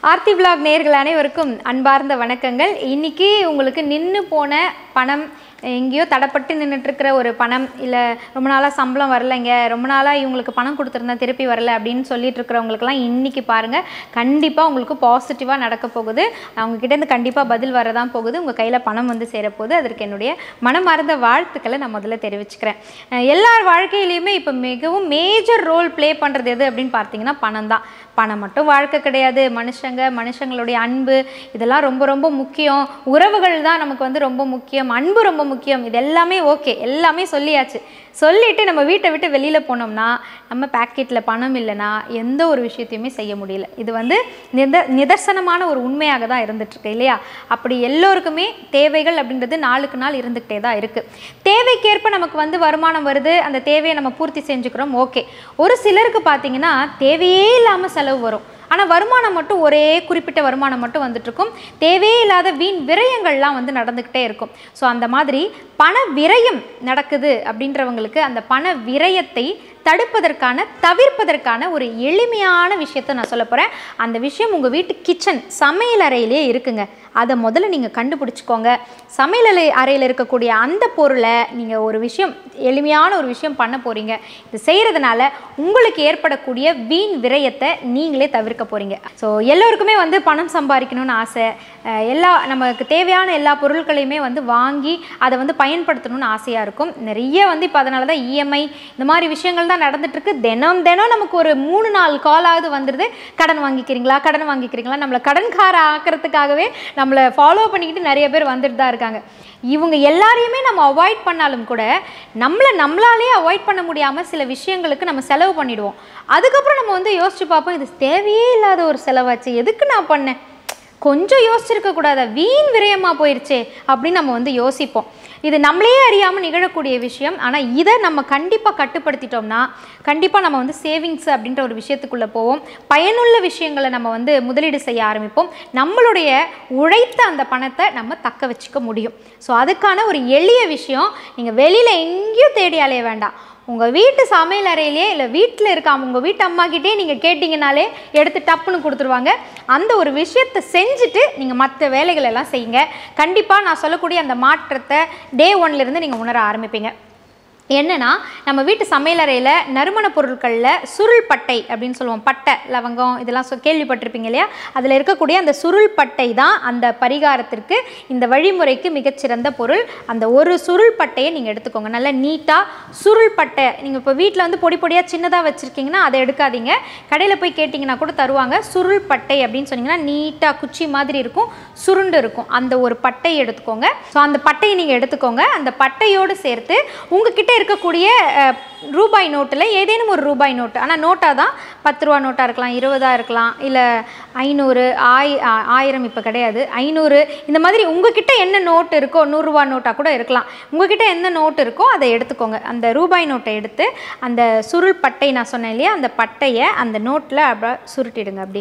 Aarthi vlog நேயர்கள் அனைவருக்கும் அன்பார்ந்த வணக்கங்கள் இன்னைக்கு உங்களுக்கு நின்று போன பணம் எங்கேயோ தடப்பட்டு நின்றுட்டு இருக்கிற ஒரு பணம் இல்லை ரொம்ப நாளாக சம்பளம் வரலைங்க ரொம்ப நாளாக இவங்களுக்கு பணம் கொடுத்துருந்தா திருப்பி வரல அப்படின்னு சொல்லிட்டு இருக்கிறவங்களுக்குலாம் இன்னைக்கு பாருங்கள் கண்டிப்பாக உங்களுக்கு பாசிட்டிவாக நடக்க போகுது அவங்க கிட்டேருந்து கண்டிப்பாக பதில் வரதான் போகுது உங்கள் கையில் பணம் வந்து சேரப்போகுது அதற்கு என்னுடைய மனமார்ந்த வாழ்த்துக்களை நான் முதல்ல தெரிவிச்சுக்கிறேன் அஹ் எல்லார் வாழ்க்கையிலையுமே இப்போ மிகவும் மேஜர் ரோல் ப்ளே பண்ணுறது எது அப்படின்னு பார்த்தீங்கன்னா பணம் தான் பணம் மட்டும் வாழ்க்கை கிடையாது மனுஷங்க மனுஷங்களுடைய அன்பு இதெல்லாம் ரொம்ப ரொம்ப முக்கியம் உறவுகள் தான் நமக்கு வந்து ரொம்ப முக்கியம் அன்பு ரொம்ப முக்கியம் இது எல்லாமே ஓகே எல்லாமே சொல்லியாச்சு சொல்லிட்டு நம்ம வீட்டை விட்டு வெளியில் போனோம்னா நம்ம பேக்கெட்டில் பணம் இல்லைன்னா எந்த ஒரு விஷயத்தையுமே செய்ய முடியல இது வந்து நித நிதர்சனமான ஒரு உண்மையாக தான் இருந்துட்டுருக்கு இல்லையா அப்படி எல்லோருக்குமே தேவைகள் அப்படின்றது நாளுக்கு நாள் இருந்துக்கிட்டே தான் இருக்குது தேவைக்கேற்ப நமக்கு வந்து வருமானம் வருது அந்த தேவையை நம்ம பூர்த்தி செஞ்சுக்கிறோம் ஓகே ஒரு சிலருக்கு பார்த்தீங்கன்னா தேவையே இல்லாமல் செலவு வரும் ஆனால் வருமானம் மட்டும் ஒரே குறிப்பிட்ட வருமானம் மட்டும் வந்துட்டு இருக்கும் தேவையே இல்லாத வீண் விரயங்கள்லாம் வந்து நடந்துக்கிட்டே இருக்கும் ஸோ அந்த மாதிரி பண விரயம் நடக்குது அப்படின்றவங்களுக்கு அந்த பண விரயத்தை தடுப்பதற்கான தவிர்ப்பதற்கான ஒரு எளிமையான விஷயத்தை நான் சொல்ல போகிறேன் அந்த விஷயம் உங்கள் வீட்டு கிச்சன் சமையல் அறையிலே இருக்குங்க அதை முதல்ல நீங்கள் கண்டுபிடிச்சிக்கோங்க சமையல் அறை அறையில் இருக்கக்கூடிய அந்த பொருளை நீங்கள் ஒரு விஷயம் எளிமையான ஒரு விஷயம் பண்ண போகிறீங்க இது செய்கிறதுனால உங்களுக்கு ஏற்படக்கூடிய வீண் விரயத்தை நீங்களே தவிர்க்க போகிறீங்க ஸோ எல்லோருக்குமே வந்து பணம் சம்பாதிக்கணும்னு ஆசை அஹ் எல்லா நமக்கு தேவையான எல்லா பொருட்களையுமே வந்து வாங்கி அதை வந்து பயன்படுத்தணும்னு ஆசையாக இருக்கும் நிறைய வந்து இப்போ அதனால தான் இஎம்ஐ இந்த மாதிரி விஷயங்கள் தான் நடந்துட்டு இருக்கு தினம் தினம் நமக்கு ஒரு மூணு நாலு காலாவது வந்துடுது கடன் வாங்கிக்கிறீங்களா கடன் வாங்கிக்கிறீங்களா நம்மளை கடன்கார ஆக்கிறதுக்காகவே நம்மளை ஃபாலோ பண்ணிக்கிட்டு நிறைய பேர் வந்துட்டு தான் இருக்காங்க இவங்க எல்லாரையுமே நம்ம அவாய்ட் பண்ணாலும் கூட நம்மளை நம்மளாலே அவாய்ட் பண்ண முடியாமல் சில விஷயங்களுக்கு நம்ம செலவு பண்ணிடுவோம் அதுக்கப்புறம் நம்ம வந்து யோசிச்சு பார்ப்போம் இது தேவையே இல்லாத ஒரு செலவாச்சு எதுக்கு நான் பண்ணேன் கொஞ்சம் யோசிச்சிருக்க கூடாதா வீண் விரயமாக போயிருச்சே அப்படின்னு நம்ம வந்து யோசிப்போம் இது நம்மளே அறியாமல் நிகழக்கூடிய விஷயம் ஆனால் இதை நம்ம கண்டிப்பாக கட்டுப்படுத்திட்டோம்னா கண்டிப்பாக நம்ம வந்து சேவிங்ஸ் அப்படின்ற ஒரு விஷயத்துக்குள்ளே போவோம் பயனுள்ள விஷயங்களை நம்ம வந்து முதலீடு செய்ய ஆரம்பிப்போம் நம்மளுடைய உழைத்த அந்த பணத்தை நம்ம தக்க வச்சுக்க முடியும் ஸோ அதுக்கான ஒரு எளிய விஷயம் நீங்கள் வெளியில் எங்கேயும் தேடி அலைய வேண்டாம் உங்கள் வீட்டு சமையல் அறையிலே இல்லை வீட்டில் இருக்க உங்கள் வீட்டு அம்மாக்கிட்டே நீங்கள் கேட்டிங்கனாலே எடுத்து டப்புன்னு கொடுத்துருவாங்க அந்த ஒரு விஷயத்தை செஞ்சுட்டு நீங்கள் மற்ற வேலைகள் எல்லாம் செய்யுங்க கண்டிப்பாக நான் சொல்லக்கூடிய அந்த மாற்றத்தை டே ஒன்லேருந்து நீங்கள் உணர ஆரம்பிப்பீங்க என்னன்னா நம்ம வீட்டு சமையலறையில் நறுமண பொருட்களில் சுருள் பட்டை அப்படின்னு சொல்லுவோம் பட்டை லவங்கம் இதெல்லாம் சொ கேள்விப்பட்டிருப்பீங்க இல்லையா அதில் இருக்கக்கூடிய அந்த சுருள் பட்டை தான் அந்த பரிகாரத்திற்கு இந்த வழிமுறைக்கு மிகச்சிறந்த பொருள் அந்த ஒரு சுருள் பட்டையை நீங்கள் எடுத்துக்கோங்க நல்லா நீட்டாக சுருள் பட்டை நீங்கள் இப்போ வீட்டில் வந்து பொடி பொடியாக சின்னதாக வச்சுருக்கீங்கன்னா அதை எடுக்காதீங்க கடையில் போய் கேட்டிங்கன்னா கூட தருவாங்க சுருள் பட்டை அப்படின்னு சொன்னீங்கன்னா நீட்டாக குச்சி மாதிரி இருக்கும் சுருண்டு இருக்கும் அந்த ஒரு பட்டையை எடுத்துக்கோங்க ஸோ அந்த பட்டையை நீங்கள் எடுத்துக்கோங்க அந்த பட்டையோடு சேர்த்து உங்ககிட்ட இருக்கக்கூடிய அஹ், ரூபாய் நோட்டில் ஏதேனும் ஒரு ரூபாய் நோட்டு ஆனால் நோட்டாக தான் பத்து ரூபா நோட்டாக இருக்கலாம் இருபதா இருக்கலாம் இல்லை ஐநூறு ஆய் ஆ- ஆயிரம் இப்போ கிடையாது ஐநூறு இந்த மாதிரி உங்ககிட்ட என்ன நோட்டு இருக்கோ நூறுரூவா நோட்டாக கூட இருக்கலாம் உங்ககிட்ட என்ன நோட்டு இருக்கோ அதை எடுத்துக்கோங்க அந்த ரூபாய் நோட்டை எடுத்து அந்த சுருள் பட்டை நான் சொன்னேன் இல்லையா அந்த பட்டையை அந்த நோட்டில் அப்படியே சுருட்டிடுங்க அப்படி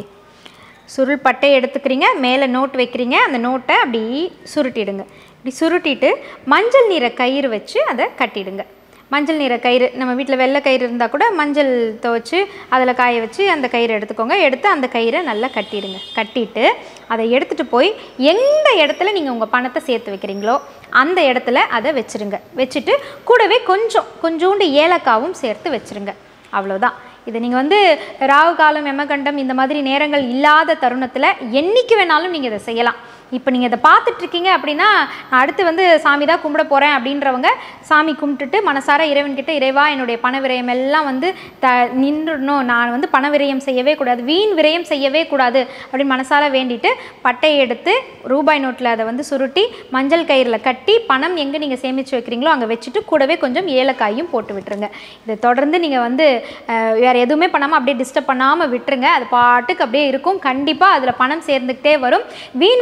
சுருள் பட்டை எடுத்துக்கிறீங்க மேலே நோட் வைக்கிறீங்க அந்த நோட்டை அப்படி சுருட்டிடுங்க இப்படி சுருட்டிட்டு மஞ்சள் நிற கயிறு வச்சு அதை கட்டிடுங்க மஞ்சள் நிற கயிறு நம்ம வீட்டில் வெள்ளை கயிறு இருந்தால் கூட மஞ்சள் துவைச்சு அதில் காய வச்சு அந்த கயிறு எடுத்துக்கோங்க எடுத்து அந்த கயிறை நல்லா கட்டிடுங்க கட்டிட்டு அதை எடுத்துகிட்டு போய் எந்த இடத்துல நீங்கள் உங்கள் பணத்தை சேர்த்து வைக்கிறீங்களோ அந்த இடத்துல அதை வச்சுருங்க வச்சுட்டு கூடவே கொஞ்சம் கொஞ்சோண்டு ஏலக்காவும் சேர்த்து வச்சுருங்க அவ்வளோதான் இது நீங்கள் வந்து ராகு காலம் எமகண்டம் இந்த மாதிரி நேரங்கள் இல்லாத தருணத்தில் என்னைக்கு வேணாலும் நீங்கள் இதை செய்யலாம் இப்போ நீங்கள் இதை பார்த்துட்ருக்கீங்க அப்படின்னா நான் அடுத்து வந்து சாமி தான் கும்பிட போகிறேன் அப்படின்றவங்க சாமி கும்பிட்டுட்டு மனசார இறைவன்கிட்ட இறைவா என்னுடைய பண விரயம் எல்லாம் வந்து த நின்றுடணும் நான் வந்து பண விரயம் செய்யவே கூடாது வீண் விரயம் செய்யவே கூடாது அப்படின்னு மனசார வேண்டிட்டு பட்டையை எடுத்து ரூபாய் நோட்டில் அதை வந்து சுருட்டி மஞ்சள் கயிறில் கட்டி பணம் எங்கே நீங்கள் சேமித்து வைக்கிறீங்களோ அங்கே வச்சுட்டு கூடவே கொஞ்சம் ஏலக்காயும் போட்டு விட்டுருங்க இதை தொடர்ந்து நீங்கள் வந்து அஹ், வேறு எதுவுமே பண்ணாமல் அப்படியே டிஸ்டர்ப் பண்ணாமல் விட்டுருங்க அது பாட்டுக்கு அப்படியே இருக்கும் கண்டிப்பாக அதில் பணம் சேர்ந்துக்கிட்டே வரும் வீண் விரயத்தை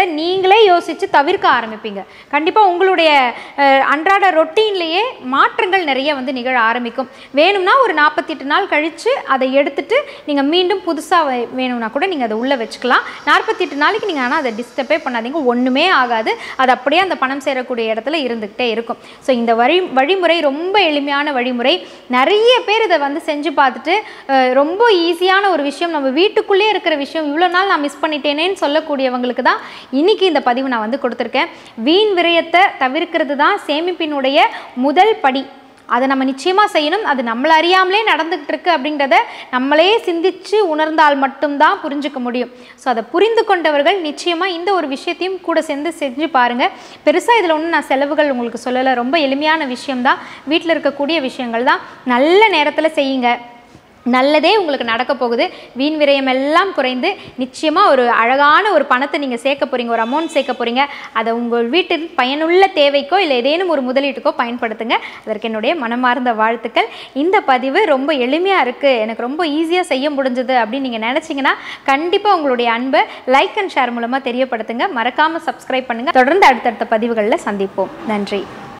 நீங்களே யோசித்து தவிர்க்க ஆரம்பிப்பீங்க கண்டிப்பாக உங்களுடைய அஹ், அன்றாட ரொட்டீன்லேயே மாற்றங்கள் நிறைய வந்து நிகழ ஆரம்பிக்கும் வேணும்னா ஒரு நாற்பத்தெட்டு நாள் கழித்து அதை எடுத்துட்டு நீங்கள் மீண்டும் புதுசாக வேணும்னா கூட நீங்கள் அதை உள்ளே வச்சுக்கலாம் நாற்பத்தெட்டு நாளைக்கு நீங்கள் ஆனால் அதை டிஸ்டர்பே பண்ணாதீங்க ஒன்றுமே ஆகாது அது அப்படியே அந்த பணம் சேரக்கூடிய இடத்துல இருந்துக்கிட்டே இருக்கும் ஸோ இந்த வழி வழிமுறை ரொம்ப எளிமையான வழிமுறை நிறைய பேர் இதை வந்து செஞ்சு பார்த்துட்டு அஹ், ரொம்ப ஈஸியான ஒரு விஷயம் நம்ம வீட்டுக்குள்ளே இருக்கிற விஷயம் இவ்வளோ நாள் நான் மிஸ் பண்ணிட்டேனேன்னு சொல்லக்கூடியவங்களுக்கு தான் இன்னைக்கு இந்த பதிவு நான் வந்து கொடுத்துருக்கேன் வீண் விரயத்தை தவிர்க்கிறது தான் சேமிப்பினுடைய முதல் படி அதை நம்ம நிச்சயமாக செய்யணும் அது நம்மளை அறியாமலே நடந்துக்கிட்டு இருக்கு அப்படின்றத நம்மளே சிந்திச்சு உணர்ந்தால் மட்டும்தான் புரிஞ்சுக்க முடியும் ஸோ அதை புரிந்து கொண்டவர்கள் நிச்சயமாக இந்த ஒரு விஷயத்தையும் கூட சேர்ந்து செஞ்சு பாருங்கள் பெருசாக இதில் ஒன்றும் நான் செலவுகள் உங்களுக்கு சொல்லலை ரொம்ப எளிமையான விஷயம்தான் வீட்டில் இருக்கக்கூடிய விஷயங்கள் தான் நல்ல நேரத்தில் செய்யுங்க நல்லதே உங்களுக்கு நடக்க போகுது வீண் விரயம் எல்லாம் குறைந்து நிச்சயமாக ஒரு அழகான ஒரு பணத்தை நீங்கள் சேர்க்க போகிறீங்க ஒரு அமௌண்ட் சேர்க்க போகிறீங்க அதை உங்கள் வீட்டில் பயனுள்ள தேவைக்கோ இல்லை ஏதேனும் ஒரு முதலீட்டுக்கோ பயன்படுத்துங்க அதற்கு என்னுடைய மனமார்ந்த வாழ்த்துக்கள் இந்த பதிவு ரொம்ப எளிமையாக இருக்குது எனக்கு ரொம்ப ஈஸியாக செய்ய முடிஞ்சது அப்படின்னு நீங்கள் நினச்சிங்கன்னா கண்டிப்பாக உங்களுடைய அன்பை லைக் அண்ட் ஷேர் மூலமாக தெரியப்படுத்துங்க மறக்காமல் சப்ஸ்கிரைப் பண்ணுங்கள் தொடர்ந்து அடுத்தடுத்த பதிவுகளில் சந்திப்போம் நன்றி